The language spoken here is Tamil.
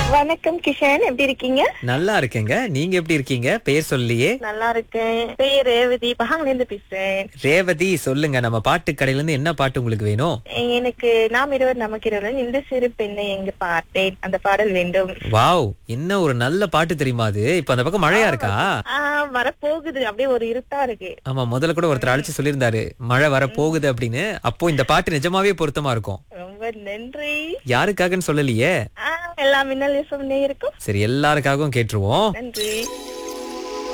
வணக்கம் கிஷன் எப்படி இருக்கீங்க நல்லா இருக்கேங்க நீங்க எப்படி இருக்கீங்க பேர் சொல்லியே நல்லா இருக்கேன் பேர் ரேவதி பஹாங்ல இருந்து பேசுறேன் ரேவதி சொல்லுங்க நம்ம பாட்டு கடையில இருந்து என்ன பாட்டு உங்களுக்கு வேணும் எனக்கு நாம் இருவர் நமக்கு இருவர் இந்த சிறு பெண்ணை எங்க பார்த்தேன் அந்த பாடல் வேண்டும் வாவ் என்ன ஒரு நல்ல பாட்டு தெரியுமா அது இப்ப அந்த பக்கம் மழையா இருக்கா ஆஹ் வரப்போகுது அப்படியே ஒரு இருட்டா இருக்கு ஆமா முதல்ல கூட ஒருத்தர் அழைச்சு சொல்லியிருந்தாரு மழை வர போகுது அப்படின்னு அப்போ இந்த பாட்டு நிஜமாவே பொருத்தமா இருக்கும் ரொம்ப நன்றி யாருக்காகன்னு சொல்லலையே ஆஹ் எல்லா மின்னல் நேயருக்கும் சரி எல்லாருக்காகவும் கேட்டுருவோம் நன்றி